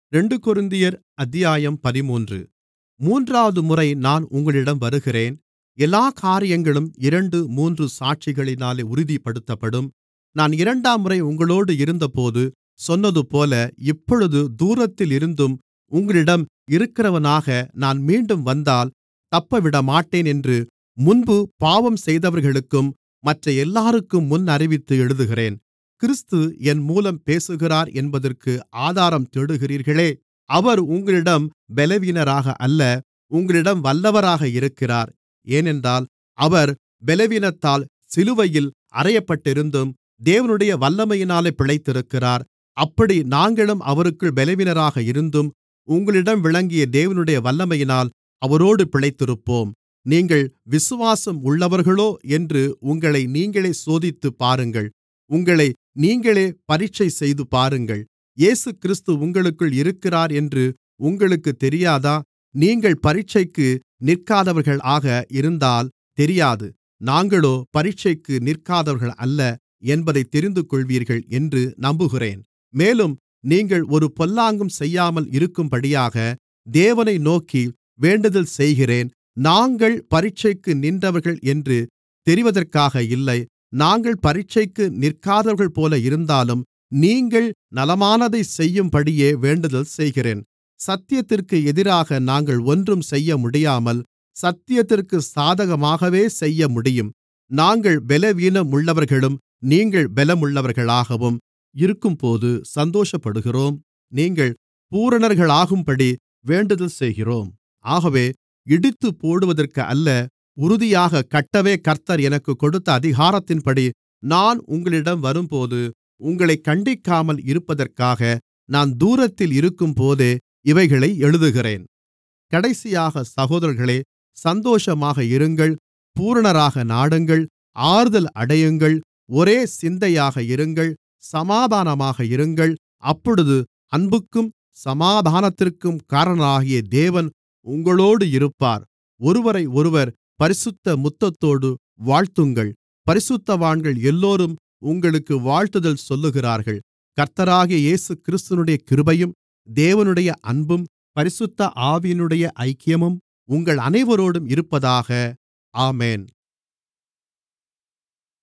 ரெண்டு கொரிந்தியர் அத்தியாயம் பதிமூன்று மூன்றாவது முறை நான் உங்களிடம் வருகிறேன் எல்லாக் காரியங்களும் இரண்டு மூன்று சாட்சிகளினாலே உறுதிப்படுத்தப்படும் நான் இரண்டாம்முறை உங்களோடு இருந்தபோது சொன்னதுபோல இப்பொழுது தூரத்தில் இருந்தும் உங்களிடம் இருக்கிறவனாக நான் மீண்டும் வந்தால் தப்பவிடமாட்டேன் என்று முன்பு பாவம் செய்தவர்களுக்கும் மற்ற எல்லோருக்கும் முன்னறிவித்து எழுதுகிறேன் கிறிஸ்து என் மூலம் பேசுகிறார் என்பதற்கு ஆதாரம் தேடுகிறீர்களே அவர் உங்களிடம் பலவீனராக அல்ல உங்களிடம் வல்லவராக இருக்கிறார் ஏனென்றால் அவர் பலவீனத்தால் சிலுவையில் அறையப்பட்டிருந்தும் தேவனுடைய வல்லமையினாலே பிழைத்திருக்கிறார் அப்படி நாங்களும் அவருக்குள் பலவீனராக இருந்தும் உங்களிடம் விளங்கிய தேவனுடைய வல்லமையினால் அவரோடு பிழைத்திருப்போம் நீங்கள் விசுவாசம் உள்ளவர்களோ என்று உங்களை நீங்களே சோதித்துப்பாருங்கள் உங்களை நீங்களே பரீட்சை செய்துபாருங்கள் இயேசுகிறிஸ்து உங்களுக்குள் இருக்கிறார் என்று உங்களுக்குத் தெரியாதா நீங்கள் பரீட்சைக்கு நிற்காதவர்களாக இருந்தால் தெரியாது நாங்களோ பரீட்சைக்கு நிற்காதவர்கள் அல்ல என்பதைத் தெரிந்துகொள்வீர்கள் என்று நம்புகிறேன் மேலும் நீங்கள் ஒரு பொல்லாங்கும் செய்யாமல் இருக்கும்படியாக தேவனை நோக்கி வேண்டுதல் செய்கிறேன் நாங்கள் பரீட்சைக்கு நின்றவர்கள் என்று தெரிவதற்காக இல்லை நாங்கள் பரீட்சைக்கு நிற்காதவர்கள்போல இருந்தாலும் நீங்கள் நலமானதைச் செய்யும்படியே வேண்டுதல் செய்கிறேன் சத்தியத்திற்கு எதிராக நாங்கள் ஒன்றும் செய்யமுடியாமல் சத்தியத்திற்கு சாதகமாகவே செய்யமுடியும் நாங்கள் பலவீனமுள்ளவர்களும் நீங்கள் பலமுள்ளவர்களாகவும் இருக்கும்போது சந்தோஷப்படுகிறோம் நீங்கள் பூரணர்களாகும்படி வேண்டுதல் செய்கிறோம் ஆகவே இடித்துப்போடுவதற்கு அல்ல உறுதியாகக் கட்டவே கர்த்தர் எனக்குக் கொடுத்த அதிகாரத்தின்படி நான் உங்களிடம் வரும்போது உங்களைக் கண்டிக்காமல் இருப்பதற்காக நான் தூரத்தில் இருக்கும்போதே இவைகளை எழுதுகிறேன் கடைசியாக சகோதரர்களே சந்தோஷமாக இருங்கள் பூரணராக நாடுங்கள் ஆறுதல் அடையுங்கள் ஒரே சிந்தையாக இருங்கள் சமாதானமாக இருங்கள் அப்பொழுது அன்புக்கும் சமாதானத்திற்கும் காரணராகிய தேவன் உங்களோடு இருப்பார் ஒருவரையொருவர் பரிசுத்த முத்தத்தோடு வாழ்த்துங்கள் பரிசுத்தவான்கள் எல்லோரும் உங்களுக்கு வாழ்த்துதல் சொல்லுகிறார்கள் கர்த்தராகிய இயேசுகிறிஸ்துவினுடைய கிருபையும் தேவனுடைய அன்பும் பரிசுத்த ஆவியினுடைய ஐக்கியமும் உங்கள் அனைவரோடும் இருப்பதாக ஆமென்